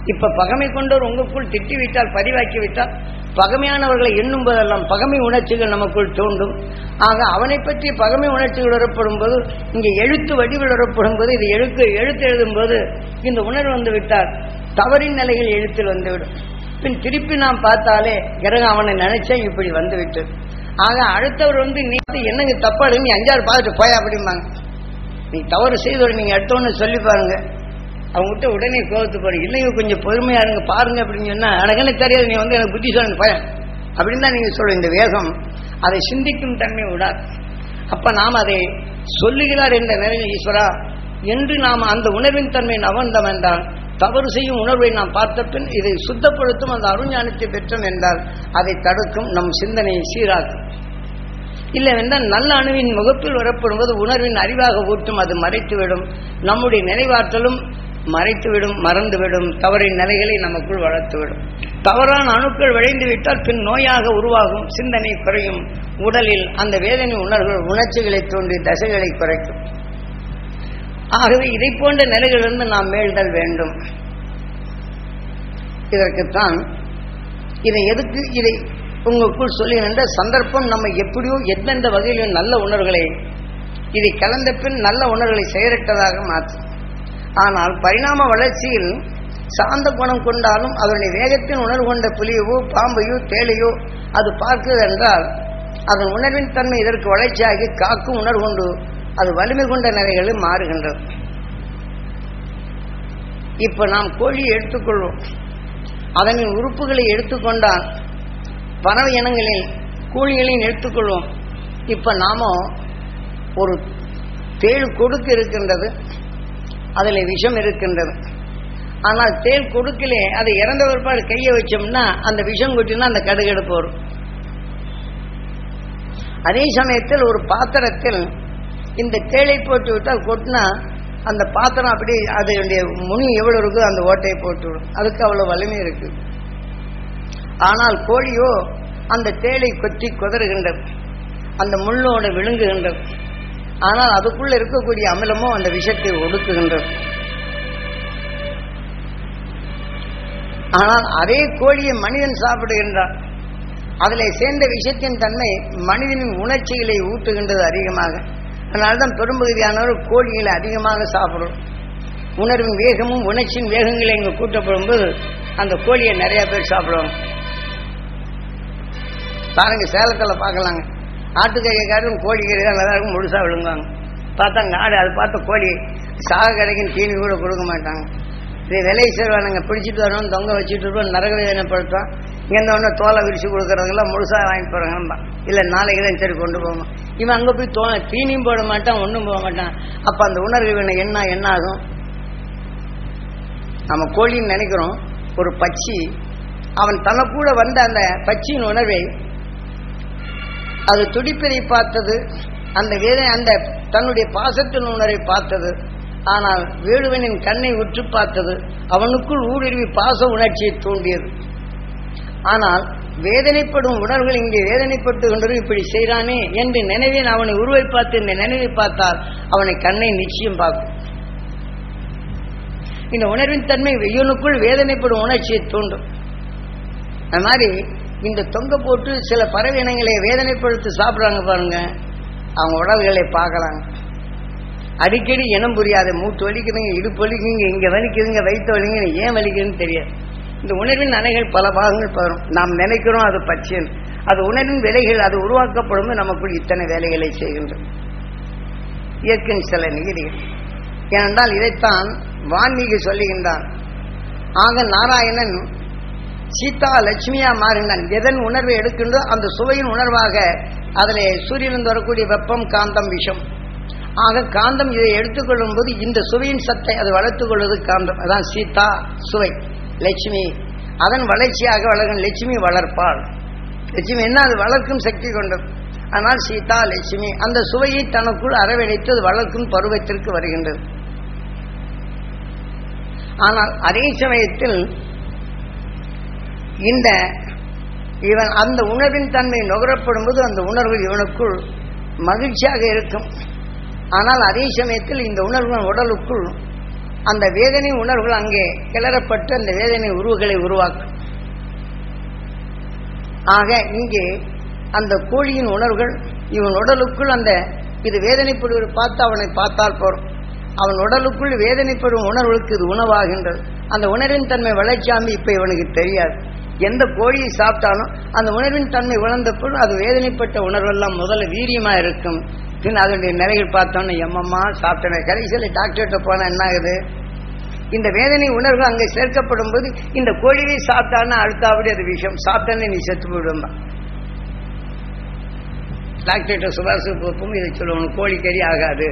இப்ப பகமை கொண்டவர் உங்களுக்குள் திட்டிவிட்டால் பதிவாக்கி விட்டால் பகமையானவர்களை எண்ணும் போதெல்லாம் பகமை உணர்ச்சிகள் நமக்குள் தோன்றும் ஆக அவனை பற்றி பகமை உணர்ச்சிகள் வரப்படும் போது இங்கே எழுத்து வடிவில் வரப்படும் போது இது எழுத்து எழுத்து எழுதும் போது இந்த உணர்வு வந்து விட்டால் தவறின் நிலையில் எழுத்தில் வந்துவிடும் பின் திருப்பி நாம் பார்த்தாலே கிரகம் அவனை நினைச்சேன் இப்படி வந்துவிட்டு ஆக அடுத்தவர் வந்து நீ வந்து என்னங்க தப்பாடு நீ அஞ்சாறு பார்த்துட்டு போயா அப்படிம்பாங்க நீ தவறு செய்தோடு நீங்க அடுத்தவன்னு சொல்லி பாருங்க அவங்ககிட்ட உடனே கோபத்து பாருங்க இல்லைங்க கொஞ்சம் பொறுமையா இருங்க பாருங்க அப்படின்னு சொன்னா எனக்கு என்ன தெரியாது நீ வந்து எனக்கு புத்தி சொல்லுங்க பயம் அப்படின்னு தான் நீங்க சொல்ற இந்த வேகம் அதை சிந்திக்கும் தன்மை விடாது அப்ப நாம் அதை சொல்லுகிறார் என்ற நிலையில் ஈஸ்வரா என்று நாம் அந்த உணர்வின் தன்மை நவந்தம் என்றால் தவறு செய்யும் உணர்வை நாம் பார்த்த பின் இதை சுத்தப்படுத்தும் அந்த அருஞானத்தை பெற்றோம் என்றால் அதை தடுக்கும் நம் சிந்தனையை சீராக்கும் இல்லைவென்றால் நல்ல அணுவின் முகப்பில் வரப்படும்போது உணர்வின் அறிவாக ஊட்டும் அது மறைத்துவிடும் நம்முடைய நினைவாற்றலும் மறைத்துவிடும் மறந்துவிடும் தவறின் நிலைகளை நமக்குள் வளர்த்துவிடும் தவறான அணுக்கள் விளைந்து விட்டால் பின் நோயாக உருவாகும் சிந்தனை குறையும் உடலில் அந்த வேதனை உணர்வுகள் உணர்ச்சிகளை தோன்றி தசைகளை குறைக்கும் ஆகவே இதை போன்ற நிலைகளிலிருந்து நாம் மேல்தல் வேண்டும் இதற்குத்தான் இதை எதுக்கு இதை உங்களுக்குள் சொல்லுகின்ற சந்தர்ப்பம் நம்ம எப்படியோ எந்தெந்த வகையிலும் நல்ல உணர்வுகளை இதை கலந்த பின் நல்ல உணர்வுகளை செயலற்றதாக மாற்றும் ஆனால் பரிணாம வளர்ச்சியில் சாந்த குணம் கொண்டாலும் அதனுடைய வேகத்தின் உணர்வு கொண்ட புலியவோ பாம்பையோ தேளையோ அது பார்க்கிறது என்றால் அதன் உணர்வின் தன்மை இதற்கு வளர்ச்சியாகி காக்கும் உணர்வு கொண்டு அது வலிமை கொண்ட நிலைகளில் மாறுகின்றது இப்ப நாம் கோழியை எடுத்துக்கொள்வோம் அதனின் உறுப்புகளை எடுத்துக்கொண்டால் பறவை இனங்களில் கோழிகளையும் எடுத்துக்கொள்வோம் இப்ப நாம ஒரு தேள் கொடுக்கு இருக்கின்றது அதில் விஷம் இருக்கின்றது ஆனால் தேள் கொடுக்கலே அதை இறந்த பிற்பாடு கையை வச்சோம்னா அந்த விஷம் கொட்டினா அந்த கடுகடுப்பு வரும் அதே சமயத்தில் ஒரு பாத்திரத்தில் இந்த தேளை போட்டு விட்டால் கொட்டினா அந்த பாத்திரம் அப்படி அதனுடைய முனி எவ்வளவு இருக்கோ அந்த ஓட்டையை போட்டு விடும் அதுக்கு அவ்வளவு வலிமை இருக்கு ஆனால் கோழியோ அந்த தேளை கொத்தி குதறுகின்றது அந்த முள்ளோடு விழுங்குகின்றது ஆனால் அதுக்குள்ள இருக்கக்கூடிய அமிலமோ அந்த விஷத்தை ஒடுக்குகின்றது ஆனால் அதே கோழியை மனிதன் சாப்பிடுகின்றான் அதில் சேர்ந்த விஷத்தின் தன்மை மனிதனின் உணர்ச்சிகளை ஊட்டுகின்றது அதிகமாக அதனால்தான் பெரும்பகுதியானவர் கோழிகளை அதிகமாக சாப்பிடும் உணர்வின் வேகமும் உணர்ச்சியின் வேகங்களை இங்கே கூட்டப்படும் போது அந்த கோழியை நிறைய பேர் சாப்பிடுவாங்க பாருங்க சேலத்தில் பார்க்கலாங்க ஆட்டுக்கறியை காட்டும் கோழி கறி தான் நல்லா இருக்கும் முழுசாக விழுங்குவாங்க பார்த்தா ஆடு அதை பார்த்த கோழி சாக கடைக்குன்னு தீனி கூட கொடுக்க மாட்டாங்க இது விலை செல்வானுங்க பிடிச்சிட்டு வரணும் தொங்க வச்சுட்டு இருப்போம் நரக வேதனைப்படுத்தும் இங்கேருந்து ஒன்று தோலை விரிச்சு கொடுக்கறதுக்கெல்லாம் முழுசாக வாங்கிட்டு போகிறாங்க இல்லை நாளைக்கு தான் சரி கொண்டு போவோம் இவன் அங்கே போய் தோ தீனியும் போட மாட்டான் ஒன்றும் போக மாட்டான் அப்போ அந்த உணர்வு இவனை என்ன என்ன ஆகும் நம்ம கோழின்னு நினைக்கிறோம் ஒரு பச்சி அவன் தனக்கூட வந்த அந்த பச்சியின் உணர்வை அது துடிப்பதை பார்த்தது அந்த வேதனை அந்த தன்னுடைய பாசத்தின் உணர்வை பார்த்தது ஆனால் வேடுவனின் கண்ணை உற்று பார்த்தது அவனுக்குள் ஊடுருவி பாச உணர்ச்சியை தூண்டியது ஆனால் வேதனைப்படும் உணர்வுகள் இங்கே வேதனைப்பட்டு கொண்டு இப்படி செய்கிறானே என்று நினைவேன் அவனை உருவை பார்த்து இந்த நினைவை பார்த்தால் அவனை கண்ணை நிச்சயம் பார்க்கும் இந்த உணர்வின் தன்மை வெய்யனுக்குள் வேதனைப்படும் உணர்ச்சியை தூண்டும் அது மாதிரி இந்த தொங்க போட்டு சில பறவை இனங்களை வேதனைப்படுத்தி சாப்பிட்றாங்க பாருங்க அவங்க உடல்களை பார்க்கலாங்க அடிக்கடி இனம் புரியாத மூட்டு வலிக்குதுங்க இடுப்பு வலிக்குங்க இங்க வலிக்குதுங்க வயிற்று வலிங்க ஏன் வலிக்குதுன்னு தெரியாது இந்த உணர்வின் அணைகள் பல பாகங்கள் வரும் நாம் நினைக்கிறோம் அது பச்சைன்னு அது உணர்வின் விலைகள் அது உருவாக்கப்படும் நமக்குள் இத்தனை வேலைகளை செய்கின்றது இயற்கையின் சில நிகழ்ச்சிகள் ஏனென்றால் இதைத்தான் வான்மீகி சொல்லுகின்றான் ஆக நாராயணன் சீதா லட்சுமியா மாறினான் எதன் உணர்வை எடுக்கின்றோ அந்த சுவையின் உணர்வாக அதில் சூரியனிலிருந்து வரக்கூடிய வெப்பம் காந்தம் விஷம் ஆக காந்தம் இதை எடுத்துக்கொள்ளும் போது இந்த சுவையின் சத்தை அது வளர்த்துக் கொள்வது காந்தம் அதான் சீதா சுவை லட்சுமி அதன் வளர்ச்சியாக வளர்க்கும் லட்சுமி வளர்ப்பாள் லட்சுமி என்ன அது வளர்க்கும் சக்தி கொண்டது ஆனால் சீதா லட்சுமி அந்த சுவையை தனக்குள் அரவணைத்து அது வளர்க்கும் பருவத்திற்கு வருகின்றது ஆனால் அதே சமயத்தில் இந்த இவன் அந்த உணர்வின் தன்மை நுகரப்படும் போது அந்த உணர்வு இவனுக்குள் மகிழ்ச்சியாக இருக்கும் ஆனால் அதே சமயத்தில் இந்த உணர்வு உடலுக்குள் அந்த வேதனை உணர்வுகள் அங்கே கிளறப்பட்டு அந்த வேதனை உருவுகளை உருவாக்கும் ஆக இங்கே அந்த கோழியின் உணர்வுகள் இவன் உடலுக்குள் அந்த இது வேதனைப்படுவது பார்த்து அவனை பார்த்தால் போறோம் அவன் உடலுக்குள் வேதனைப்படும் உணர்வுகளுக்கு இது உணவாகின்றது அந்த உணர்வின் தன்மை வளர்ச்சாமி இப்ப இவனுக்கு தெரியாது எந்த கோழியை சாப்பிட்டாலும் அந்த உணர்வின் தன்மை உணர்ந்தப்பொழுது அது வேதனைப்பட்ட உணர்வெல்லாம் முதல்ல வீரியமா இருக்கும் பின் அதனுடைய நிலைகள் பார்த்தோன்னு எம்மம்மா சாப்பிட்டேன் கடைசியில் டாக்டர்கிட்ட போனா என்ன ஆகுது இந்த வேதனை உணர்வு அங்கே சேர்க்கப்படும் போது இந்த கோழியை சாப்பிட்டான்னா அடுத்தபடி அது விஷயம் சாப்பிட்டானே நீ செத்து போயிடும்பா டாக்டர்கிட்ட சுபாசு போப்பும் இதை சொல்லுவோம் கோழிக்கறி ஆகாது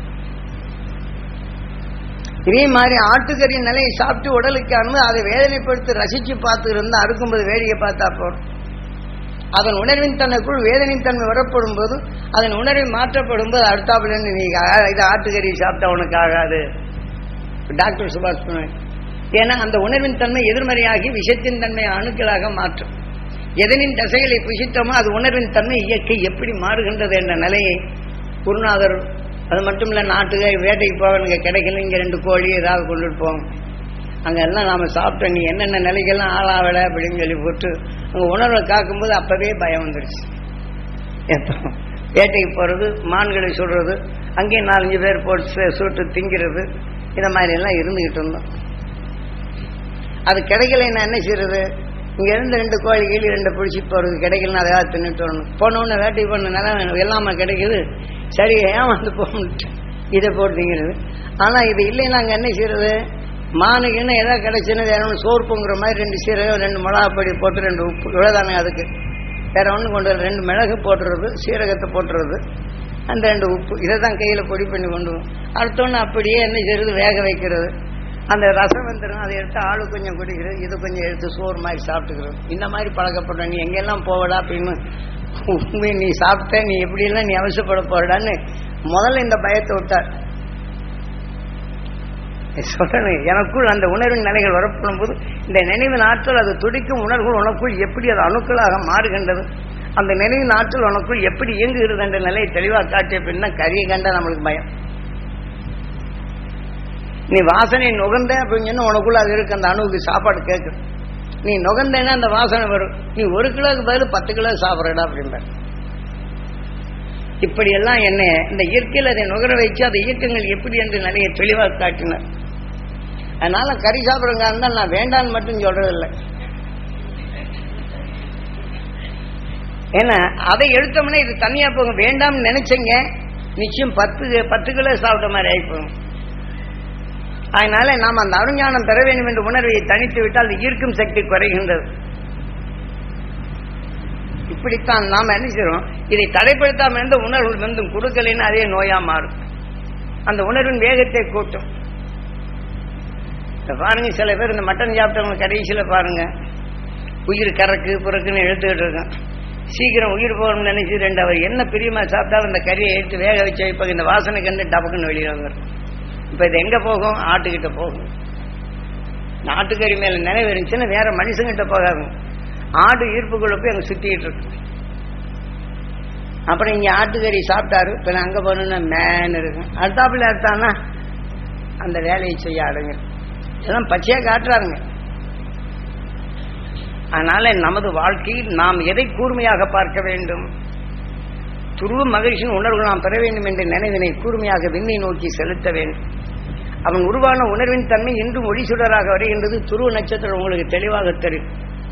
இதே மாதிரி ஆட்டுக்கறி நிலையை சாப்பிட்டு உடலுக்கு அனுமதி அதை வேதனைப்படுத்தி ரசிச்சு பார்த்து இருந்தா அறுக்கும்போது வேடிக்கை பார்த்தா போறோம் அதன் உணர்வின் தன்மைக்குள் வேதனையின் தன்மை வரப்படும் போது அதன் உணர்வை மாற்றப்படும் போது அடுத்தாப்புலேருந்து நீ ஆ- இது ஆட்டுக்கறி சாப்பிட்டா உனக்கு ஆகாது டாக்டர் சுபாஷ் சொன்னார். ஏன்னா அந்த உணர்வின் தன்மை எதிர்மறையாகி விஷத்தின் தன்மை அணுக்களாக மாற்றும் எதனின் தசைகளை புசித்தோமோ அது உணர்வின் தன்மை இயற்கை எப்படி மாறுகின்றது என்ற நிலையை குருநாதர் அது மட்டும் இல்லை நாட்டுக்கு வேட்டைக்கு போக கிடைக்கல இங்கே ரெண்டு கோழி ஏதாவது கொண்டுட்டு போங்க அங்க எல்லாம் நாம சாப்பிட்டோம் நீ என்னென்ன நிலைக்கெல்லாம் ஆளாவல அப்படின்னு சொல்லி போட்டு அங்க உணர்வை காக்கும்போது அப்பவே பயம் வந்துருச்சு எப்போ வேட்டைக்கு போறது மான்களை சுடுறது அங்கேயும் நாலஞ்சு பேர் போட்டு சு- சுட்டு திங்கிறது இந்த மாதிரி எல்லாம் இருந்துகிட்டு இருந்தோம் அது கிடைக்கலைன்னா என்ன செய்யறது இங்க இருந்து ரெண்டு கோழி கீழி ரெண்டு பிடிச்சி போறது கிடைக்கலன்னா அதையாவது தின்னுட்டு வரணும் போனோன்னு வேட்டைக்கு போன நிலம் எல்லாமே கிடைக்குது சரி ஏன் வந்து போகணுட்டு இதை போட்டு திங்கிறது ஆனா இது இல்லைன்னா அங்க என்ன செய்யறது மானுக்குன்னு ஏதாவது கிடைச்சுன்னா வேற ஒன்று சோறு பொங்குற மாதிரி ரெண்டு சீரகம் ரெண்டு மிளகாப்பொடி போட்டு ரெண்டு உப்பு இவ்வளோதானே அதுக்கு வேற ஒன்றும் கொண்டு வரல. ரெண்டு மிளகு போட்டுறது சீரகத்தை போட்டுறது அந்த ரெண்டு உப்பு இதை தான் கையில் பொடி பண்ணி கொண்டு வரும் அடுத்தோன்னு அப்படியே என்ன செய்யறது வேக வைக்கிறது அந்த ரசம் வந்துடும் அதை எடுத்து ஆளு கொஞ்சம் குடிக்கிறது இது கொஞ்சம் எடுத்து சோறு மாதிரி சாப்பிட்டுக்கிறது இந்த மாதிரி பழக்கப்படுற நீ எங்கெல்லாம் போவடா அப்படின்னு உண்மை நீ சாப்பிட்ட நீ எப்படியெல்லாம் நீ அவசரப்பட போறடான்னு முதல்ல இந்த பயத்தை விட்டார் சொல்றேன் எனக்குள் அந்த உணர்வின் நிலைகள் வரப்படும் போது இந்த நினைவின் ஆற்றல் அது துடிக்கும் உணர்வுகள் உனக்குள் எப்படி அது அணுக்களாக மாறுகின்றது அந்த நினைவின் ஆற்றல் உனக்குள் எப்படி இயங்குகிறது என்ற நிலையை தெளிவாக காட்டிய பின்னா கரியை கண்டா நம்மளுக்கு பயம் நீ வாசனை நுகர்ந்த அப்படின்னு சொன்னா உனக்குள்ள அது இருக்கு அந்த அணுவுக்கு சாப்பாடு கேட்கும் நீ நுகர்ந்தேன்னா அந்த வாசனை வரும் நீ ஒரு கிலோக்கு பதில் பத்து கிலோ சாப்பிட்றடா அப்படின்ற இப்படியெல்லாம் என்ன இந்த இயற்கையில் அதை நுகர வச்சு அந்த இயக்கங்கள் எப்படி என்று நிலையை தெளிவாக காட்டினார் அதனால கறி சாப்பிடுங்க இருந்தால் நான் வேண்டான்னு மட்டும் சொல்றதில்லை ஏன்னா அதை எடுத்தோம்னா இது தனியா போங்க வேண்டாம்னு நினைச்சங்க நிச்சயம் பத்து பத்து கிலோ சாப்பிட்ட மாதிரி ஆயிப்போம் அதனால நாம் அந்த அருஞானம் பெற வேண்டும் என்ற உணர்வை தனித்து விட்டால் அது ஈர்க்கும் சக்தி குறைகின்றது இப்படித்தான் நாம் என்ன செய்றோம் இதை தடைப்படுத்தாமல் இருந்த உணர்வு வந்து கொடுக்கலைன்னு அதே நோயா மாறும் அந்த உணர்வின் வேகத்தை கூட்டும் இப்ப பாருங்க சில பேர் இந்த மட்டன் சாப்பிட்டவங்க கடைசியில் பாருங்க உயிர் கறக்கு புறக்குன்னு எடுத்துக்கிட்டு இருக்கான் சீக்கிரம் உயிர் போகணும்னு நினைச்சு ரெண்டு அவர் என்ன பிரியமா சாப்பிட்டாலும் அந்த கறியை எடுத்து வேக வச்சு வைப்பாங்க இந்த வாசனை கண்டு டபக்குன்னு வெளியே வந்துடும் இப்போ இது எங்க போகும் ஆட்டுக்கிட்ட போகும் ஆட்டுக்கறி மேல நினைவு இருந்துச்சுன்னா வேற மனுஷங்கிட்ட போகாது ஆடு ஈர்ப்புக்குள்ள போய் அங்க சுத்திட்டு இருக்கு அப்புறம் இங்க ஆட்டுக்கறி சாப்பிட்டாரு இப்ப நான் அங்க போனோம்னா மேன் இருக்கும் அடுத்தாப்புல எடுத்தான்னா அந்த வேலையை செய்ய ஆடுங்க இதெல்லாம் பச்சையா காட்டுறாருங்க அதனால நமது வாழ்க்கையில் நாம் எதை கூர்மையாக பார்க்க வேண்டும் துருவ மகிழ்ச்சியின் உணர்வு நாம் பெற வேண்டும் என்ற நினைவினை கூர்மையாக விண்ணை நோக்கி செலுத்த வேண்டும் அவன் உருவான உணர்வின் தன்மை இன்றும் ஒளி சுடராக வருகின்றது துருவ நட்சத்திரம் உங்களுக்கு தெளிவாக தெரியும்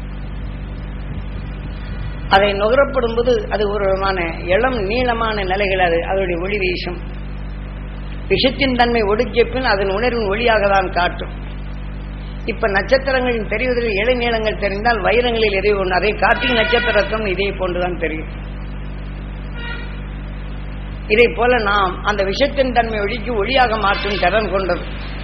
அதை நுகரப்படும் போது அது ஒரு விதமான இளம் நீளமான நிலைகள் அது அதனுடைய ஒளி வீசும் விஷத்தின் தன்மை ஒடுக்கிய பின் அதன் உணர்வின் ஒளியாக தான் காட்டும் இப்ப நட்சத்திரங்களின் தெரிவதில் இளநீளங்கள் தெரிந்தால் வைரங்களில் எதை ஒன்று அதை காட்டில் நட்சத்திரத்தும் இதே போன்றுதான் தெரியும் இதை போல நாம் அந்த விஷத்தின் தன்மை ஒளிக்கு ஒளியாக மாற்றும் திறன் கொண்டது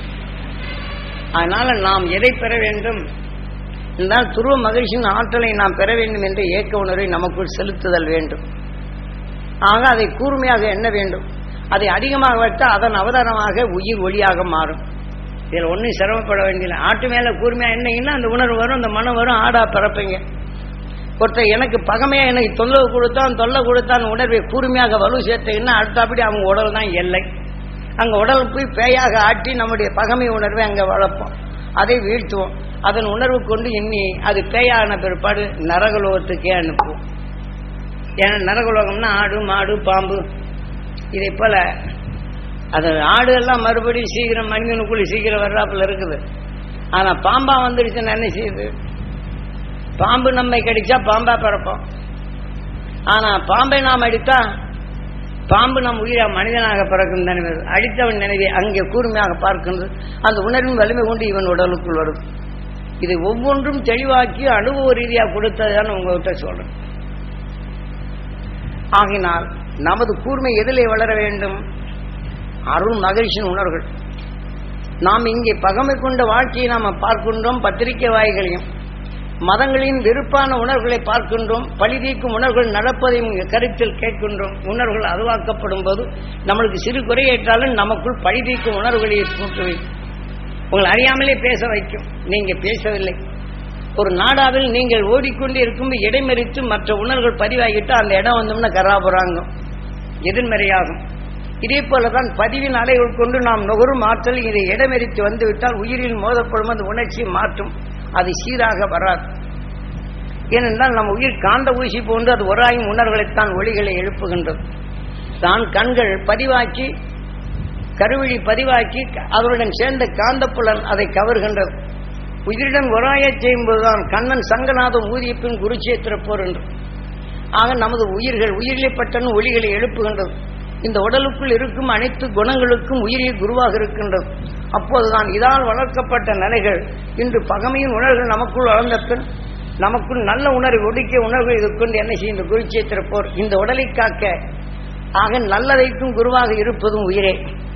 அதனால நாம் எதை பெற வேண்டும் என்றால் துருவ மகிழ்ச்சியின் ஆற்றலை நாம் பெற வேண்டும் என்ற ஏக்க உணர்வை நமக்குள் செலுத்துதல் வேண்டும் ஆக அதை கூர்மையாக எண்ண வேண்டும் அதை அதிகமாக வைத்தால் அதன் அவதாரமாக உயிர் ஒளியாக மாறும் இதில் ஒன்றும் சிரமப்பட வேண்டியதில்லை ஆட்டு மேல கூர்மையா என்னங்கன்னா அந்த உணர்வு வரும் அந்த மனம் வரும் ஆடா பிறப்பீங்க ஒருத்தர் எனக்கு பகமையா எனக்கு தொந்தரவு கொடுத்தான் தொல்லை கொடுத்தான் உணர்வை கூர்மையாக வலு சேர்த்தீங்கன்னா அடுத்தபடி அவங்க உடல் தான் எல்லை அங்க உடல் போய் பேயாக ஆட்டி நம்முடைய பகமை உணர்வை அங்க வளர்ப்போம் அதை வீழ்த்துவோம் அதன் உணர்வு கொண்டு எண்ணி அது பேயான பிற்பாடு நரகலோகத்துக்கே அனுப்புவோம் ஏன்னா நரகலோகம்னா ஆடு மாடு பாம்பு இதை போல அது ஆடு எல்லாம் மறுபடியும் சீக்கிரம் மனிதனுக்குள்ள சீக்கிரம் வர்றாப்புல இருக்குது ஆனா பாம்பா வந்துடுச்சுன்னா என்ன செய்யுது பாம்பு நம்மை கடிச்சா பாம்பா பிறப்போம் ஆனா பாம்பை நாம் அடித்தா பாம்பு நம் உயிரா மனிதனாக பிறக்கும் நினைவு அடித்தவன் நினைவை அங்கே கூர்மையாக பார்க்கின்றது அந்த உணர்வின் வலிமை கொண்டு இவன் உடலுக்குள் வரும் இதை ஒவ்வொன்றும் தெளிவாக்கி அனுபவ ரீதியாக கொடுத்ததுதான் உங்ககிட்ட சொல்றேன் ஆகினால் நமது கூர்மை எதிலே வளர வேண்டும் அருள் மகிழ்ச்சியின் உணர்வுகள் நாம் இங்கே பகமை கொண்ட வாழ்க்கையை நாம் பார்க்கின்றோம் பத்திரிகை வாய்களையும் மதங்களின் வெறுப்பான உணர்வுகளை பார்க்கின்றோம் பழி தீர்க்கும் உணர்வுகள் நடப்பதையும் கருத்தில் கேட்கின்றோம் உணர்வுகள் அதுவாக்கப்படும் போது நம்மளுக்கு சிறு குறையேற்றாலும் நமக்குள் பழி தீர்க்கும் உணர்வுகளை தூட்டு வைக்கும் உங்களை அறியாமலே பேச வைக்கும் நீங்க பேசவில்லை ஒரு நாடாவில் நீங்கள் ஓடிக்கொண்டே இருக்கும்போது இடைமறித்து மற்ற உணர்வுகள் பதிவாகிட்டு அந்த இடம் வந்தோம்னா கராபுராங்க எதிர்மறையாகும் இதே போலதான் பதிவின் அலைகள் கொண்டு நாம் நுகரும் ஆற்றல் இதை இடமெறித்து வந்துவிட்டால் உயிரில் மோதப்படும் அந்த உணர்ச்சியை மாற்றும் அது சீராக வராது ஏனென்றால் நம்ம உயிர் காந்த ஊசி போன்று அது ஒராயும் உணர்வுகளைத்தான் ஒளிகளை எழுப்புகின்றது தான் கண்கள் பதிவாக்கி கருவிழி பதிவாக்கி அவருடன் சேர்ந்த காந்தப்புலன் அதை கவர்கின்றது உயிரிடம் ஒராயச் செய்யும்போதுதான் கண்ணன் சங்கநாதம் ஊதிய பின் குருச்சேத்திர போர் என்று ஆக நமது உயிர்கள் உயிரிலே பட்டன ஒளிகளை எழுப்புகின்றது இந்த உடலுக்குள் இருக்கும் அனைத்து குணங்களுக்கும் உயிரிய குருவாக இருக்கின்றது அப்போதுதான் இதால் வளர்க்கப்பட்ட நிலைகள் இன்று பகமையின் உணர்வுகள் நமக்குள் வளர்ந்த பின் நமக்குள் நல்ல உணர்வை ஒடுக்கிய உணர்வு இது கொண்டு என்ன செய்யும் இந்த குருச்சேத்திர போர் இந்த உடலை காக்க ஆக நல்லதைக்கும் குருவாக இருப்பதும் உயிரே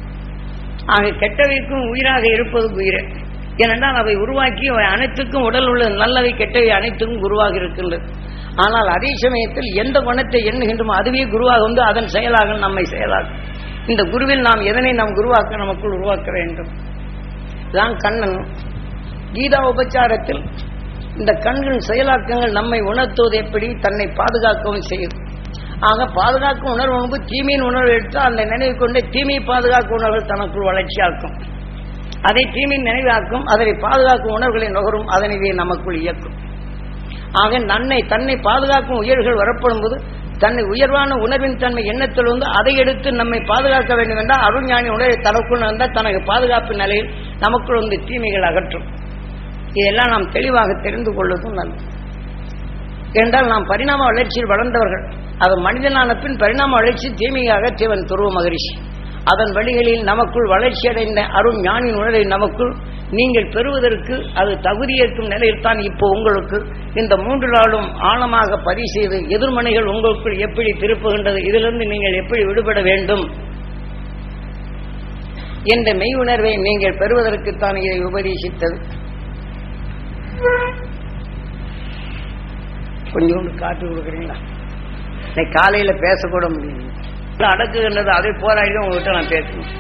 ஆக கெட்டவைக்கும் உயிராக இருப்பதும் உயிரே ஏனென்றால் அவை உருவாக்கி அவை அனைத்துக்கும் உடல் உள்ள நல்லவை கெட்டவை அனைத்துக்கும் குருவாக இருக்கின்றது ஆனால் அதே சமயத்தில் எந்த குணத்தை எண்ணுகின்றோமோ அதுவே குருவாக வந்து அதன் செயலாக நம்மை செயலாகும் இந்த குருவில் நாம் எதனை நாம் குருவாக்க நமக்குள் உருவாக்க வேண்டும் தான் கண்ணன் கீதா உபச்சாரத்தில் இந்த கண்களின் செயலாக்கங்கள் நம்மை உணர்த்துவது எப்படி தன்னை பாதுகாக்கவும் செய்யும் ஆக பாதுகாக்கும் உணர்வு முன்பு தீமையின் உணர்வு எடுத்து அந்த நினைவு கொண்டு தீமையை பாதுகாக்கும் உணர்வு தனக்குள் வளர்ச்சியாக்கும் அதை தீமையின் நினைவாக்கும் அதனை பாதுகாக்கும் உணர்வுகளை நுகரும் அதனைவே நமக்குள் இயக்கும் ஆக நன்னை தன்னை பாதுகாக்கும் உயர்கள் வரப்படும் போது தன்னை உயர்வான உணர்வின் தன்மை எண்ணத்தில் வந்து அதை எடுத்து நம்மை பாதுகாக்க வேண்டும் என்றால் அருஞானி உணர்வை தனக்குள் வந்தால் தனக்கு பாதுகாப்பு நிலையில் நமக்குள் வந்து தீமைகள் அகற்றும் இதெல்லாம் நாம் தெளிவாக தெரிந்து கொள்வதும் நல்லது என்றால் நாம் பரிணாம வளர்ச்சியில் வளர்ந்தவர்கள் அது மனிதனான பின் பரிணாம வளர்ச்சி தீமையாக தேவன் துருவ மகரிஷி அதன் வழிகளில் நமக்குள் வளர்ச்சியடைந்த அருண் ஞானின் உணர்வை நமக்குள் நீங்கள் பெறுவதற்கு அது தகுதியேற்கும் நிலையில் தான் இப்போ உங்களுக்கு இந்த மூன்று நாளும் ஆழமாக பதிவு செய்து எதிர்மனைகள் உங்களுக்குள் எப்படி திருப்புகின்றது இதிலிருந்து நீங்கள் எப்படி விடுபட வேண்டும் என்ற மெய் உணர்வை நீங்கள் பெறுவதற்குத்தான் இதை உபதேசித்தது கொஞ்சோண்டு காட்டு கொடுக்குறீங்களா இன்னைக்கு காலையில பேசக்கூட முடியும் அடக்குகின்றது அதை போராடி உங்ககிட்ட நான் பேசணும்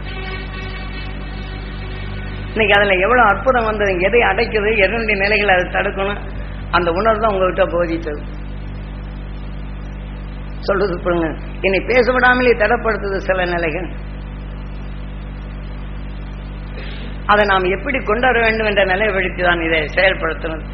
இன்னைக்கு அதுல எவ்வளவு அற்புதம் வந்தது எதை அடைக்குது எதனுடைய நிலைகளை அதை தடுக்கணும் அந்த உணர்வு தான் உங்ககிட்ட போதித்தது சொல்றது பாருங்க என்னை பேச விடாமலே தடப்படுத்துது சில நிலைகள் அதை நாம் எப்படி கொண்டு வர வேண்டும் என்ற நிலைப்படுத்தி தான் இதை செயல்படுத்தினது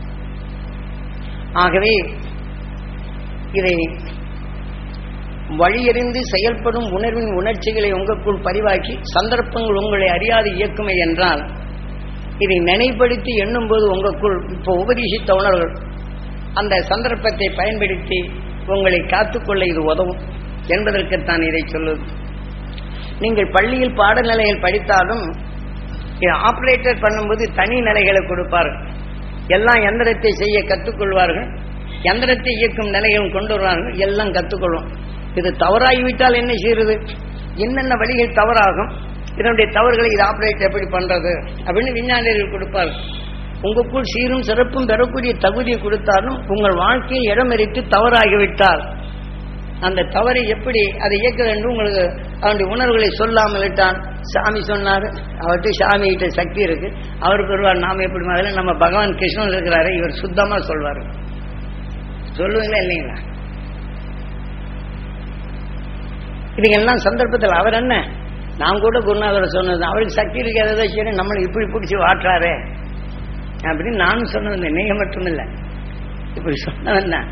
ஆகவே இதை வழியறிந்து செயல்படும் உணர்வின் உணர்ச்சிகளை உங்களுக்குள் பதிவாக்கி சந்தர்ப்பங்கள் உங்களை அறியாது இயக்குமே என்றால் இதை நினைப்படுத்தி எண்ணும்போது உங்களுக்குள் இப்போ உபதேசித்த உணர்வுகள் அந்த சந்தர்ப்பத்தை பயன்படுத்தி உங்களை காத்துக்கொள்ள இது உதவும் என்பதற்குத்தான் இதை சொல்லுது நீங்கள் பள்ளியில் பாடநிலையில் படித்தாலும் இதை ஆப்ரேட்டர் பண்ணும்போது தனி நிலைகளை கொடுப்பார்கள் எல்லாம் எந்திரத்தை செய்ய கற்றுக்கொள்வார்கள் எந்திரத்தை இயக்கும் நிலைகளும் கொண்டு வருவார்கள் எல்லாம் கற்றுக்கொள்வோம் இது தவறாகிவிட்டால் என்ன செய்யறது என்னென்ன வழிகள் தவறாகும் இதனுடைய தவறுகளை இது ஆப்ரேட் எப்படி பண்றது அப்படின்னு விஞ்ஞானிகள் கொடுப்பார்கள் உங்களுக்குள் சீரும் சிறப்பும் பெறக்கூடிய தகுதியை கொடுத்தாலும் உங்கள் வாழ்க்கையை இடமெறித்து தவறாகிவிட்டால் அந்த தவறை எப்படி அதை இயக்க வேண்டும் உங்களுக்கு அவனுடைய உணர்வுகளை சொல்லாமல் விட்டான் சாமி சொன்னார் அவர்கிட்ட சாமி கிட்ட சக்தி இருக்கு அவர் பெறுவார் நாம எப்படி மாதிரி நம்ம பகவான் கிருஷ்ணன் இருக்கிறாரு இவர் சுத்தமா சொல்வாரு சொல்லுவீங்களா இல்லைங்களா இதுக்கெல்லாம் சந்தர்ப்பத்தில் அவர் என்ன நான் கூட குருநாதர் சொன்னது அவருக்கு சக்தி இருக்கிறத சரி நம்மளை இப்படி பிடிச்சி வாட்டுறாரே அப்படின்னு நானும் சொன்னது நீங்க மட்டும் இல்லை இப்படி சொன்னவன் தான்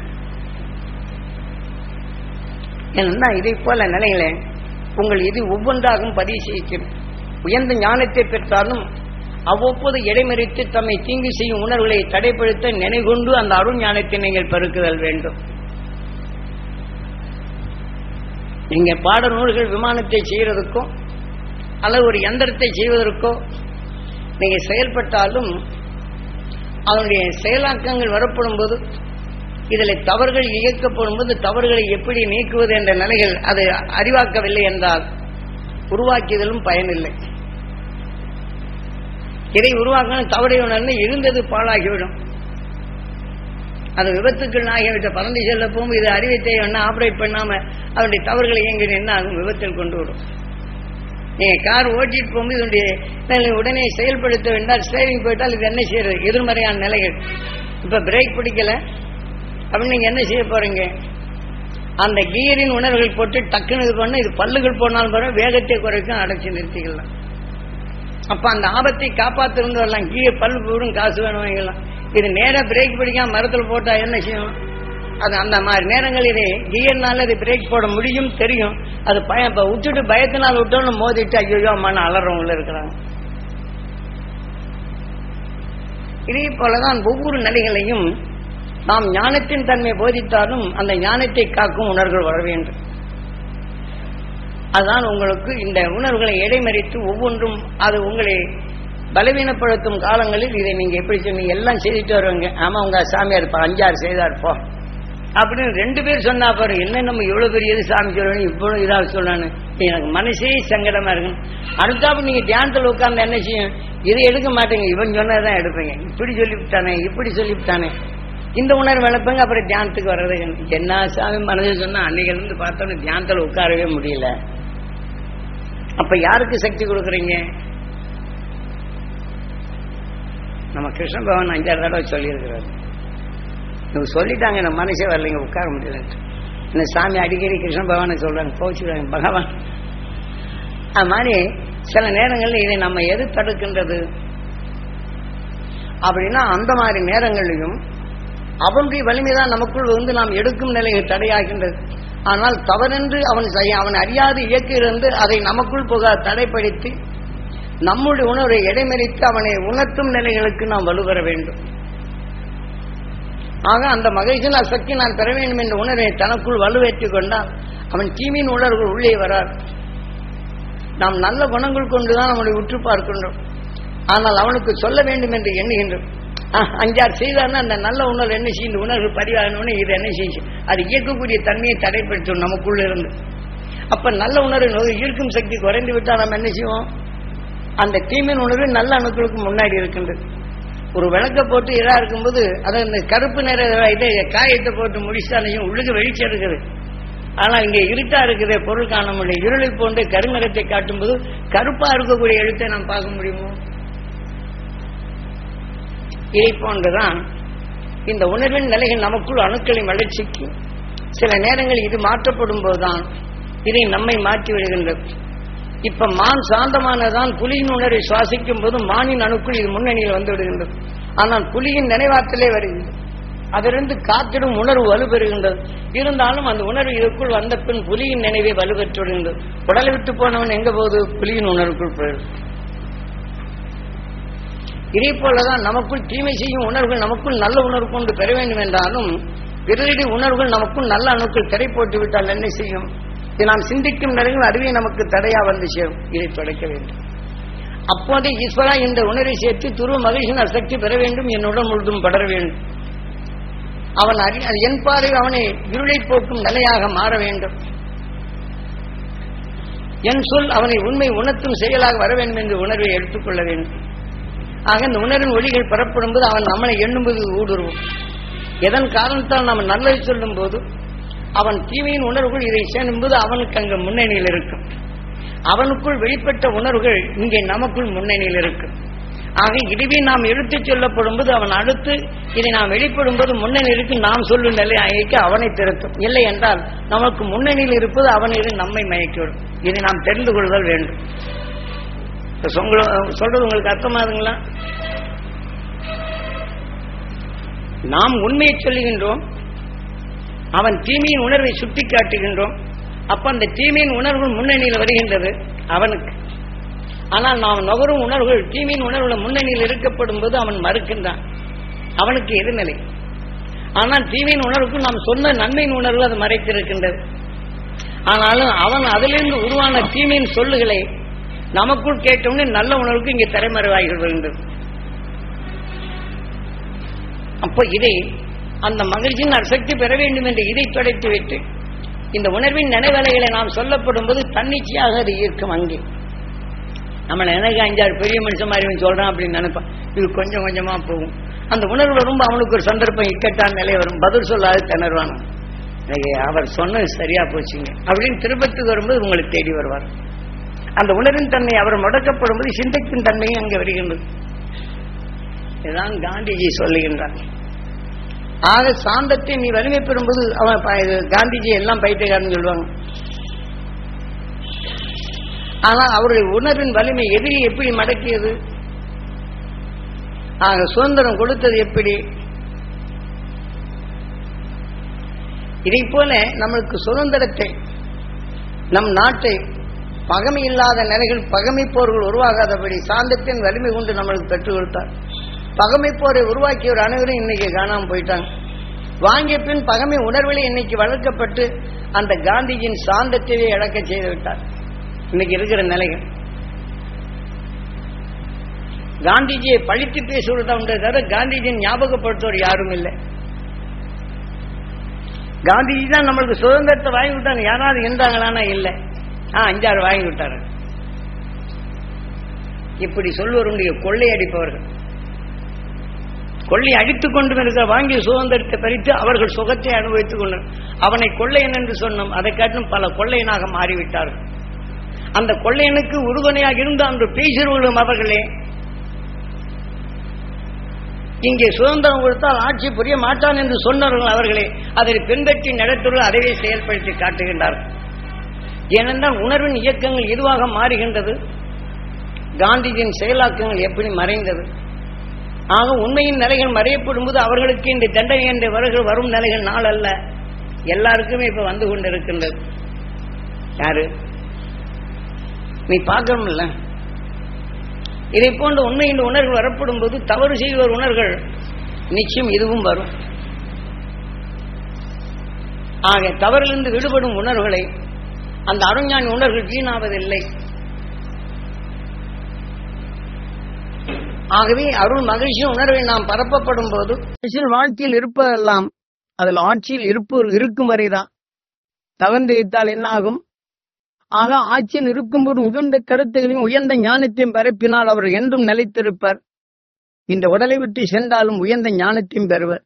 ஏன்னா இதை போல நிலையில உங்கள் இது ஒவ்வொன்றாகவும் பதிவு செய்யும் உயர்ந்த ஞானத்தை பெற்றாலும் அவ்வப்போது இடைமறித்து தம்மை தீங்கு செய்யும் உணர்வுகளை தடைப்படுத்த நினைகொண்டு அந்த அருள் ஞானத்தை நீங்கள் பெருக்குதல் வேண்டும் நீங்க பாட நூல்கள் விமானத்தை செய்யறதுக்கோ அல்லது ஒரு எந்திரத்தை செய்வதற்கோ நீங்க செயல்பட்டாலும் அதனுடைய செயலாக்கங்கள் வரப்படும் போது இதில் தவறுகள் இயக்கப்படும் போது தவறுகளை எப்படி நீக்குவது என்ற நிலைகள் அது அறிவாக்கவில்லை என்றால் உருவாக்கியதிலும் பயனில்லை இதை உருவாக்கணும் தவறை உணர்ந்து இருந்தது பாழாகிவிடும் அது விபத்துக்கள் ஆகிவிட்ட பறந்து செல்ல போகும்போது இது அறிவித்தை ஒன்னா ஆப்ரேட் பண்ணாம அதனுடைய தவறுகளை இயங்கி என்ன ஆகும் விபத்தில் கொண்டு விடும் நீங்க கார் ஓட்டிட்டு போகும்போது இதனுடைய நிலை உடனே செயல்படுத்த வேண்டாம் ஸ்டேரிங் போயிட்டால் இது என்ன செய்யறது எதிர்மறையான நிலைகள் இப்ப பிரேக் பிடிக்கல அப்படின்னு நீங்க என்ன செய்ய போறீங்க அந்த கியரின் உணர்வுகள் போட்டு டக்குன்னு இது பண்ண இது பல்லுகள் போனாலும் போற வேகத்தை குறைக்கும் அடைச்சி நிறுத்திக்கலாம் அப்ப அந்த ஆபத்தை காப்பாத்திருந்து வரலாம் கீழே பல்லு போடும் காசு வேணும் வாங்கிக்கலாம் இது நேரா பிரேக் பிடிக்காம மரத்துல போட்டா என்ன செய்யும் அது அந்த மாதிரி நேரங்கள் இது கியர்னால இது பிரேக் போட முடியும் தெரியும் அது பயம் இப்ப விட்டுட்டு பயத்தினால் விட்டோம்னு மோதிட்டு ஐயோ அம்மான அலறவங்கள இருக்கிறாங்க இதே போலதான் ஒவ்வொரு நிலைகளையும் நாம் ஞானத்தின் தன்மை போதித்தாலும் அந்த ஞானத்தை காக்கும் உணர்வுகள் வர வேண்டும் அதுதான் உங்களுக்கு இந்த உணர்வுகளை இடைமறித்து ஒவ்வொன்றும் அது உங்களை பலவீனப்படுத்தும் காலங்களில் இதை நீங்க எப்படி சொன்னீங்க எல்லாம் செய்துட்டு வருவாங்க ஆமா உங்க சாமியார் இப்ப அஞ்சாறு செய்தார் போ அப்படின்னு ரெண்டு பேர் சொன்னா பாரு என்ன நம்ம இவ்வளவு பெரிய இது சாமி சொல்லணும் இவ்வளவு இதா சொல்லணும் எனக்கு மனசே சங்கடமா இருக்கு அடுத்தாப்பு நீங்க தியானத்தில் உட்கார்ந்து என்ன செய்யும் இதை எடுக்க மாட்டேங்க இவன் சொன்னதான் எடுப்பீங்க இப்படி சொல்லிவிட்டானே இப்படி சொல்லிவிட்டானே இந்த உணர்வு வளர்ப்பங்க அப்புறம் தியானத்துக்கு வர்றது என்ன சாமி மனதில் சொன்னா அன்னைக்கு இருந்து பார்த்தோன்னு தியானத்தில் உட்காரவே முடியல அப்ப யாருக்கு சக்தி கொடுக்குறீங்க நம்ம கிருஷ்ண பகவான் அஞ்சாறு தடவை சொல்லியிருக்கிறார் இவங்க சொல்லிட்டாங்க நம்ம மனசே வரலைங்க உட்கார முடியலன்ட்டு இந்த சாமி அடிக்கடி கிருஷ்ண பகவானை சொல்றாங்க கோச்சுக்கிறாங்க பகவான் அது மாதிரி சில நேரங்களில் இதை நம்ம எது தடுக்கின்றது அப்படின்னா அந்த மாதிரி நேரங்களிலும் அவனுடைய வலிமைதான் நமக்குள் வந்து நாம் எடுக்கும் நிலையில் தடையாகின்றது ஆனால் தவறென்று அவன் செய்ய அவன் அறியாது இயக்கியிருந்து அதை நமக்குள் புக தடைப்படுத்தி நம்முடைய உணர்வை இடைமறித்து அவனை உணர்த்தும் நிலைகளுக்கு நாம் வலுவர வேண்டும் ஆக அந்த மகிழ்ச்சியின் சக்தி நான் பெற வேண்டும் என்ற உணர்வை தனக்குள் வலுவேற்றிக் கொண்டால் அவன் தீமையின் உணர்வுகள் உள்ளே வரார் நாம் நல்ல குணங்கள் கொண்டுதான் அவனை உற்று பார்க்கின்றோம் ஆனால் அவனுக்கு சொல்ல வேண்டும் என்று எண்ணுகின்றோம் அஞ்சாறு செய்தார்னா அந்த நல்ல உணர்வு என்ன செய்யும் உணர்வு பதிவாகணும்னு இது என்ன செய்யும் அது இயக்கக்கூடிய தன்மையை தடைப்படுத்தும் நமக்குள்ள இருந்து அப்ப நல்ல உணர்வு நோய் ஈர்க்கும் சக்தி குறைந்து விட்டால் நம்ம என்ன செய்வோம் அந்த தீமின் உணர்வு நல்ல அணுக்களுக்கு முன்னாடி இருக்கின்றது ஒரு விளக்க போட்டு இதா இருக்கும்போது அதை இந்த கருப்பு நிற இதை காயத்தை போட்டு முடிச்சாலையும் உள்ளுக்கு வெளிச்சம் இருக்குது ஆனால் இங்கே இருட்டா இருக்குது பொருள் காண முடியும் இருளை போன்று கருநிறத்தை காட்டும்போது கருப்பா இருக்கக்கூடிய எழுத்தை நாம் பார்க்க முடியுமோ இதை போன்றுதான் இந்த உணர்வின் நிலைகள் நமக்குள் அணுக்களின் வளர்ச்சிக்கு சில நேரங்கள் இது மாற்றப்படும் போதுதான் இதை நம்மை மாற்றி விடுகின்றது இப்ப மான் சாந்தமானதான் புலியின் உணர்வை சுவாசிக்கும் போது மானின் அணுக்குள் இது முன்னணியில் வந்து விடுகின்றது ஆனால் புலியின் நினைவாற்றலே வருகின்றது அதிலிருந்து காத்திடும் உணர்வு வலுப்பெறுகின்றது இருந்தாலும் அந்த உணர்வு இதற்குள் வந்த பின் புலியின் நினைவை வலுப்பெற்று விடுகின்றது உடலை விட்டு போனவன் எங்க போகுது புலியின் உணர்வுக்குள் போயிடும் இதே போலதான் நமக்குள் தீமை செய்யும் உணர்வுகள் நமக்குள் நல்ல உணர்வு கொண்டு பெற வேண்டும் என்றாலும் பிறரடி உணர்வுகள் நமக்குள் நல்ல அணுக்கள் திரை போட்டு விட்டால் என்ன செய்யும் இது நாம் சிந்திக்கும் நேரங்கள் அதுவே நமக்கு தடையா வந்து சேரும் இதை தொடக்க வேண்டும் அப்போதே ஈஸ்வரா இந்த உணர்வை சேர்த்து துருவ மகிழ்ச்சியின் அசக்தி பெற வேண்டும் என்னுடன் முழுதும் படர வேண்டும் அவன் அறி என் பாறை அவனை இருளை போக்கும் நிலையாக மாற வேண்டும் என் சொல் அவனை உண்மை உணர்த்தும் செயலாக வர வேண்டும் என்று உணர்வை எடுத்துக்கொள்ள வேண்டும் ஆக இந்த உணர்வின் ஒளிகள் பெறப்படும் போது அவன் நம்மளை எண்ணும்போது ஊடுருவும் எதன் காரணத்தால் நாம் நல்லதை சொல்லும் போது அவன் தீமையின் உணர்வுகள் இதை சேரும்போது அவனுக்கு அங்கு முன்னணியில் இருக்கும் அவனுக்குள் வெளிப்பட்ட உணர்வுகள் இங்கே நமக்குள் முன்னணியில் இருக்கும் ஆக இதுவே நாம் எடுத்துச் சொல்லப்படும் போது அவன் அடுத்து இதை நாம் வெளிப்படும் போது முன்னணிக்கு நாம் சொல்லும் நிலை அழைக்க அவனை திருத்தும் இல்லை என்றால் நமக்கு முன்னணியில் இருப்பது அவனில் நம்மை மயக்கிவிடும் இதை நாம் தெரிந்து கொள்தல் வேண்டும் இப்ப சொங்க- சொல்றது உங்களுக்கு அர்த்தமாகுங்களா நாம் உண்மையை சொல்லுகின்றோம் அவன் தீமையின் உணர்வை சுட்டி காட்டுகின்றோம் அப்ப அந்த தீமையின் உணர்வு முன்னணியில் வருகின்றது அவனுக்கு ஆனால் நாம் நுகரும் உணர்வுகள் தீமையின் உணர்வுல முன்னணியில் இருக்கப்படும் போது அவன் மறுக்கின்றான் அவனுக்கு எதிர்நிலை ஆனால் தீமையின் உணர்வுக்கு நாம் சொன்ன நன்மையின் உணர்வு அது மறைத்திருக்கின்றது ஆனாலும் அவன் அதிலிருந்து உருவான தீமையின் சொல்லுகளை நமக்குள் கேட்டவுடனே நல்ல உணர்வுக்கு இங்கே தலைமறைவாகி வருகின்றது அப்போ இதை அந்த மகிழ்ச்சியின் சக்தி பெற வேண்டும் என்று இதை தொடைத்து விட்டு இந்த உணர்வின் நினைவலைகளை நாம் சொல்லப்படும் போது தன்னிச்சையாக அது ஈர்க்கும் அங்கே நம்ம எனக்கு அஞ்சாறு பெரிய மனுஷன் மாதிரி இவன் சொல்றான் அப்படின்னு நினைப்பான் இது கொஞ்சம் கொஞ்சமா போகும் அந்த உணர்வு ரொம்ப அவனுக்கு ஒரு சந்தர்ப்பம் இக்கட்டான நிலை வரும் பதில் சொல்லாது திணறுவான் இன்னைக்கு அவர் சொன்னது சரியா போச்சுங்க அப்படின்னு திருப்பத்துக்கு வரும்போது உங்களை தேடி வருவார் அந்த உணர்வின் தன்மை அவர் முடக்கப்படும் போது சிந்தைக்கும் தன்மையும் அங்கே வருகின்றது இதுதான் காந்திஜி சொல்லுகின்றார் ஆக சாந்தத்தை நீ வலிமை பெறும்போது அவன் ப- இது காந்திஜி எல்லாம் பைத்தியக்காரன் சொல்லுவாங்க ஆனா அவருடைய உணர்வின் வலிமை எதிரி எப்படி மடக்கியது ஆக சுதந்திரம் கொடுத்தது எப்படி இதை போல நம்மளுக்கு சுதந்திரத்தை நம் நாட்டை பகமை இல்லாத நிலைகள் பகமை போர்கள் உருவாகாதபடி சாந்தத்தின் வலிமை கொண்டு நம்மளுக்கு பெற்றுக் கொடுத்தார் பகமை போரை உருவாக்கியவர் அனைவரும் இன்னைக்கு காணாம போயிட்டாங்க வாங்கிய பின் பகமை உணர்விலே இன்னைக்கு வளர்க்கப்பட்டு அந்த காந்திஜியின் சாந்தத்தையே இழக்க செய்து விட்டார் இன்னைக்கு இருக்கிற நிலைகள் காந்திஜியை பழித்து பேசுவதா உண்டே தவிர காந்திஜியின் ஞாபகப்படுத்துவோர் யாரும் இல்லை காந்திஜி தான் நம்மளுக்கு சுதந்திரத்தை வாங்கி விட்டாங்க யாராவது இருந்தாங்களான்னா இல்லை ஆ அஞ்சாறு வாங்கி விட்டாரு இப்படி சொல்வருடைய கொள்ளை அடிப்பவர்கள் கொள்ளை அடித்துக் கொண்டு இருக்கிற வாங்கிய சுதந்திரத்தை பறித்து அவர்கள் சுகத்தை அனுபவித்துக் கொண்டு அவனை கொள்ளையன் என்று சொன்னோம் அதை காட்டிலும் பல கொள்ளையனாக மாறிவிட்டார்கள் அந்த கொள்ளையனுக்கு உறுதுணையாக இருந்து அன்று பேசியவர்களும் அவர்களே இங்கே சுதந்திரம் கொடுத்தால் ஆட்சி புரிய மாட்டான் என்று சொன்னவர்கள் அவர்களே அதை பின்பற்றி நடத்துவர்கள் அதையே செயல்படுத்தி காட்டுகின்றார்கள் ஏனென்றால் உணர்வின் இயக்கங்கள் எதுவாக மாறுகின்றது காந்திஜியின் செயலாக்கங்கள் எப்படி மறைந்தது ஆக உண்மையின் நிலைகள் மறையப்படும் போது அவர்களுக்கு இந்த தண்டனை என்ற வருகள் வரும் நிலைகள் நாள் அல்ல எல்லாருக்குமே இப்ப வந்து கொண்டிருக்கின்றது யாரு நீ பார்க்கணும்ல இதை போன்ற உண்மையின் உணர்வு வரப்படும் போது தவறு செய்வர் உணர்கள் நிச்சயம் இதுவும் வரும் ஆக தவறிலிருந்து விடுபடும் உணர்வுகளை அந்த அருஞானி உணர்வுகள் வீணாவதில்லை ஆகவே அருள் மகிழ்ச்சி உணர்வை நாம் பரப்பப்படும் போது மனுஷன் வாழ்க்கையில் இருப்பதெல்லாம் அதில் ஆட்சியில் இருப்பவர் இருக்கும் வரைதான் தவறு வைத்தால் என்ன ஆகும் ஆக ஆட்சியில் இருக்கும்போது உகந்த கருத்துகளையும் உயர்ந்த ஞானத்தையும் பரப்பினால் அவர் என்றும் நிலைத்திருப்பார் இந்த உடலை விட்டு சென்றாலும் உயர்ந்த ஞானத்தையும் பெறுவர்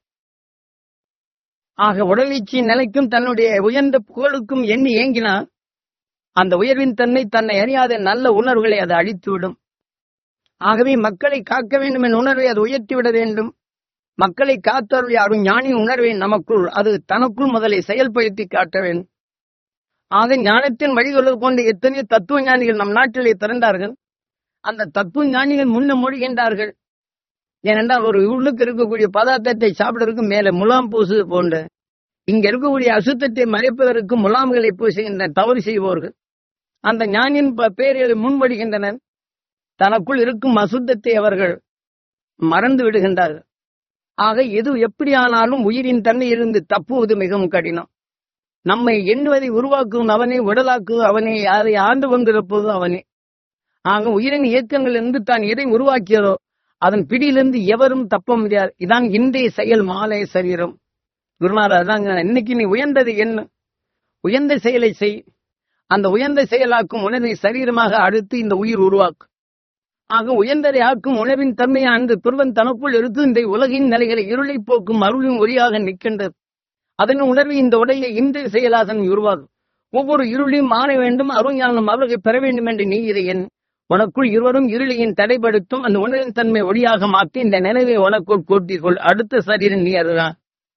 ஆக உடலீச்சியின் நிலைக்கும் தன்னுடைய உயர்ந்த புகழுக்கும் எண்ணி ஏங்கினால் அந்த உயர்வின் தன்மை தன்னை அறியாத நல்ல உணர்வுகளை அது அழித்துவிடும் ஆகவே மக்களை காக்க வேண்டும் என்ற உணர்வை அது உயர்த்திவிட வேண்டும் மக்களை காத்தருடைய அருள் ஞானி உணர்வை நமக்குள் அது தனக்குள் முதலை செயல்படுத்தி காட்ட வேண்டும் ஆக ஞானத்தின் வழிகளை கொண்டு எத்தனையோ தத்துவ ஞானிகள் நம் நாட்டிலே திறந்தார்கள் அந்த தத்துவ ஞானிகள் முன்ன மொழிகின்றார்கள் ஏனென்றால் ஒரு உள்ளுக்கு இருக்கக்கூடிய பதார்த்தத்தை சாப்பிடுறதுக்கு மேல முலாம் பூசு போன்ற இங்க இருக்கக்கூடிய அசுத்தத்தை மறைப்பதற்கு முலாம்களை பூசுகின்ற தவறு செய்வோர்கள் அந்த ஞானியின் ப- பேரில் முன்வடுகின்றனர் தனக்குள் இருக்கும் அசுத்தத்தை அவர்கள் மறந்து விடுகின்றார்கள் ஆக எது எப்படியானாலும் உயிரின் தன்மையிலிருந்து தப்புவது மிகவும் கடினம் நம்மை எண்ணுவதை உருவாக்கும் அவனே உடலாக்கும் அவனே யாரை ஆண்டு கொண்டிருப்பது அவனே ஆக உயிரின் இயக்கங்களிலிருந்து தான் எதை உருவாக்கியதோ அதன் பிடியிலிருந்து எவரும் தப்ப முடியாது இதான் இன்றைய செயல் மாலை சரீரம் குருநாதர் அதாங்க இன்னைக்கு நீ உயர்ந்தது என்ன உயர்ந்த செயலை செய் அந்த உயர்ந்த செயலாக்கும் உணர்வை சரீரமாக அடுத்து இந்த உயிர் உருவாக்கும் ஆக உயர்ந்ததை ஆக்கும் உணர்வின் தன்மையை அந்த துருவன் தனக்குள் எடுத்து இந்த உலகின் நிலைகளை இருளை போக்கும் அருளின் ஒளியாக நிற்கின்றது அதன் உணர்வு இந்த உடைய இன்றைய செயலாக உருவாகும் ஒவ்வொரு இருளையும் மாற வேண்டும் அருஞானம் அவர்களை பெற வேண்டும் என்று நீ இதை என் உனக்குள் இருவரும் இருளியின் தடைப்படுத்தும் அந்த உணரின் தன்மை ஒளியாக மாற்றி இந்த நினைவை உனக்குள் கூட்டிக்கொள் அடுத்த சரீரம் நீ அதுதான்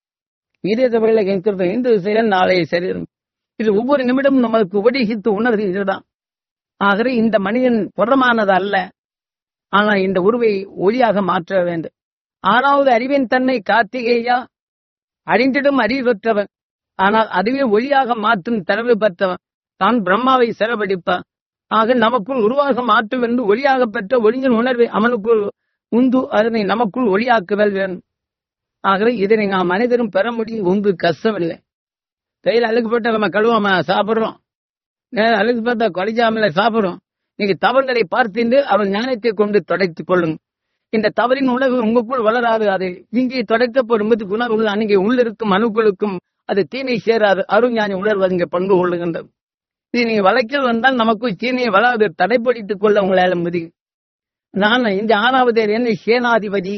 இதே தவிர கேட்கிறது இன்று சரீரம் நாளைய சரீரம் இது ஒவ்வொரு நிமிடமும் நமக்கு உபதேசித்து உணர்வு இதுதான் ஆகவே இந்த மனிதன் புறமானது அல்ல ஆனால் இந்த உருவை ஒளியாக மாற்ற வேண்டும் ஆறாவது அறிவின் தன்னை கார்த்திகேயா அறிந்திடும் அறிவு பெற்றவன் ஆனால் அதுவே ஒளியாக மாற்றும் தரவு பெற்றவன் தான் பிரம்மாவை சிறபடிப்பான் ஆக நமக்குள் உருவாக மாற்றும் என்று ஒளியாக பெற்ற ஒளியின் உணர்வை அவனுக்குள் உந்து அதனை நமக்குள் ஒளியாக்குதல் வேண்டும் ஆகவே இதனை நாம் மனிதரும் பெற முடியும் உந்து கஷ்டமில்லை கையில் அழுக்கு போட்டு நம்ம கழுவாம சாப்பிடுறோம் நேரா அழுக்கு பார்த்தா கொலைஜாமல சாப்பிடுறோம் நீங்க தவறுகளை பார்த்து அவன் ஞானத்தை கொண்டு தொடைத்துக் கொள்ளுங்க இந்த தவறின் உணவு உங்களுக்குள் வளராது அது இங்கே தொடைக்கப்படும்போது உணர்வு அங்கே உள்ளிருக்கும் அணுக்களுக்கும் அது தீமை சேராது அருஞானி உணர்வு அங்கே பங்கு கொள்ளுகின்றது இது நீங்க வழக்கில் வந்தால் நமக்குள் தீமையை வளாது தடைப்படுத்திக் கொள்ள உங்களால முடியும் நான் இந்த ஆறாவது என்ன சேனாதிபதி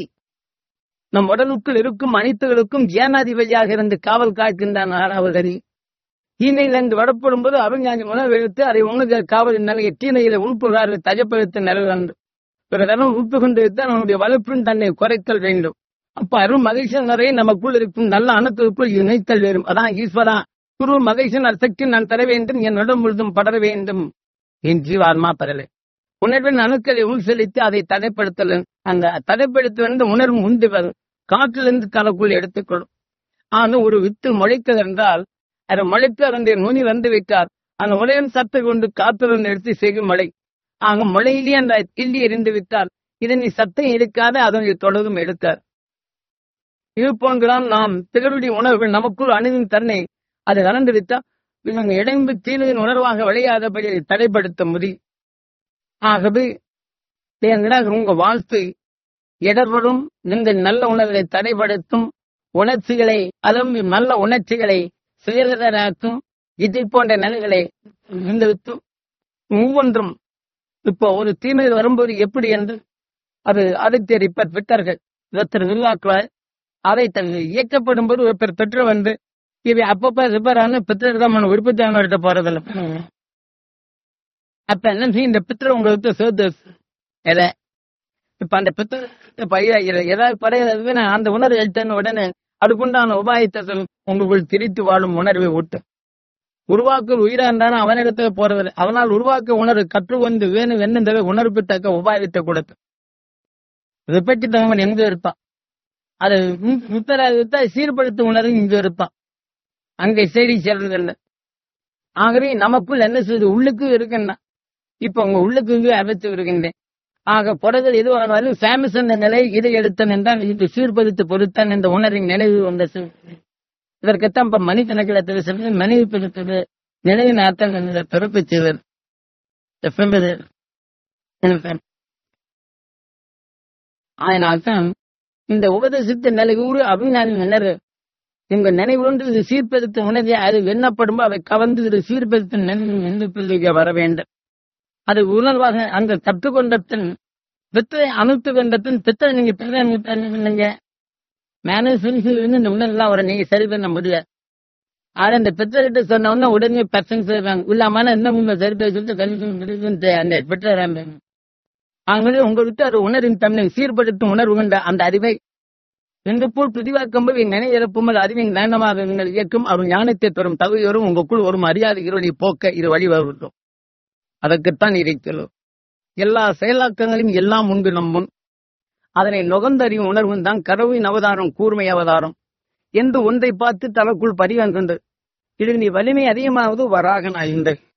நம் உடலுக்குள் இருக்கும் அனைத்துகளுக்கும் ஜேனாதிபதியாக இருந்து காவல் காக்கின்றான் ஆறாவது அறி தீமையிலிருந்து வடப்படும் போது அருஞானி உணர்வு எடுத்து அதை உணர்ந்த காவலின் நிலையை தீனையில உள்புகாரில் தஜப்படுத்த நிலவன்று பிறகு உப்பு கொண்டு வைத்தால் நம்முடைய வளர்ப்பின் தன்னை குறைத்தல் வேண்டும் அப்ப அருள் மகிழ்ச்சியின் நிறைய நமக்குள் இருக்கும் நல்ல அணுக்களுக்குள் இணைத்தல் வேண்டும் அதான் ஈஸ்வரா குரு மகிழ்ச்சியின் சக்தி நான் தர வேண்டும் என் உடல் முழுதும் படர வேண்டும் என் ஜீவாத்மா பரலை உணர்வின் அணுக்களை உள் செலுத்தி அதை தடைப்படுத்தல் அந்த தடைப்படுத்த வந்து உணர்வு உந்து வரும் காற்றிலிருந்து தனக்குள் எடுத்துக்கொள்ளும் ஆனால் ஒரு வித்து முளைத்தது என்றால் அது முளைத்து அதனுடைய நுனி வந்து விட்டார் அந்த முளையின் சத்தை கொண்டு காத்திலிருந்து எடுத்து செய்யும் மழை ஆக மழையிலேயே அந்த கிள்ளி எரிந்து விட்டால் இதனை சத்தம் எடுக்காத அதனுடைய தொடரும் எடுத்தார் இது போன்றுதான் நாம் பிறருடைய உணர்வுகள் நமக்குள் அணுகின் தன்னை அது நடந்து விட்டால் இவங்க இடைம்பு தீனின் உணர்வாக விளையாதபடி அதை தடைப்படுத்த முடியும் ஆகவே தேர்ந்தால் உங்க வாழ்த்து இடர்வரும் நீங்கள் நல்ல உணர்வை தடைப்படுத்தும் உணர்ச்சிகளை அல்லது நல்ல உணர்ச்சிகளை சுயதராக்கும் இதை போன்ற நிலைகளை விந்துவித்தும் ஒவ்வொன்றும் இப்போ ஒரு தீமை வரும்போது எப்படி என்று அது ஆதித்யர் இப்ப விட்டார்கள் ஒருத்தர் உருவாக்குவார் அதை தன் இயக்கப்படும் போது ஒருத்தர் பெற்று வந்து இவை அப்பப்ப ரிப்பேர் ஆன பித்தர் தான் நம்ம உற்பத்தி ஆனவர்கிட்ட போறதில்ல அப்ப என்ன செய்யும் இந்த பித்தர் உங்களுக்கு சேர்த்து எதை இப்ப அந்த பித்தர் பையா ஏதாவது படையாது அந்த உணர்வு எடுத்தேன்னு உடனே அதுக்குண்டான உபாயத்தை சொல் உங்களுக்குள் திரித்து வாழும் உணர்வை ஊட்டு உருவாக்க உயிரா இருந்தாலும் அவனிடத்துல போறதில்லை அவனால் உருவாக்க உணர்வு கற்றுக்கொண்டு வேணும் என்னந்தவை உணர்வு தக்க உபாயத்தை கொடுத்து இதை பற்றி தகவன் எங்க இருப்பான் அது முத்தராக சீர்படுத்தும் உணர்வு இங்க இருப்பான் அங்கே செய்தி சேர்றதில்லை ஆகவே நமக்குள் என்ன செய்யுது உள்ளுக்கு இருக்குன்னா இப்ப உங்க உள்ளுக்கு இங்கே அமைத்து வருகின்றேன் ஆக புறங்கள் எது வந்தாலும் ஃபேமஸ் என்ற நிலை இதை எடுத்தன் என்றால் இது சீர்படுத்து பொருத்தன் என்ற உணர்வின் நினைவு வந்த இதற்குத்தான் இப்ப மணி கணக்கில் சொல்லி மனைவி பிடித்தது நினைவின் அர்த்தம் பிறப்பு செய்வர் அதனால்தான் இந்த உபதேசத்தை நிலையூறு அபிஞானி நினைவு எங்க நினைவுண்டு இது சீர்படுத்த உணர்வை அது வெண்ணப்படும் அவை கவர்ந்து இது சீர்படுத்த நினைவு எண்ணப்பிள்ளைக்கு வர வேண்டும் அது உணர்வாக அந்த கற்றுக்கொண்டத்தின் பித்தரை அமைத்து கொண்டத்தின் பித்தரை நீங்க பிறங்க மேனேஜ் இந்த உணர்வுலாம் வர நீங்க சரி பண்ண முடியாது ஆனா இந்த பித்தர்கிட்ட சொன்ன உடனே உடனே பர்சன் செய்வாங்க இல்லாம இன்னும் சரி பண்ண சொல்லிட்டு கல்வி அந்த பித்தர் ஆகவே உங்களுக்கு அது உணர்வின் தன்மை சீர்படுத்தும் உணர்வு கொண்ட அந்த அறிவை என்று போல் பிரதிவாக்கும் போது நினைவிறப்பும் அறிவின் நயனமாக நீங்கள் இயக்கும் அவர் ஞானத்தை தரும் தகுதியோரும் உங்களுக்குள் ஒரு மரியாதை இருவழி போக்க இது வழி வருகிறோம் அதற்குத்தான் இறைத்தலும் எல்லா செயலாக்கங்களையும் எல்லாம் உண்டு நம் முன் அதனை நுகர்ந்தறியும் உணர்வும் தான் கரவின் அவதாரம் கூர்மை அவதாரம் என்று ஒன்றை பார்த்து தனக்குள் பரிவன் கொண்டு இது நீ வலிமை அதிகமாவது வராகன் ஆய்ந்த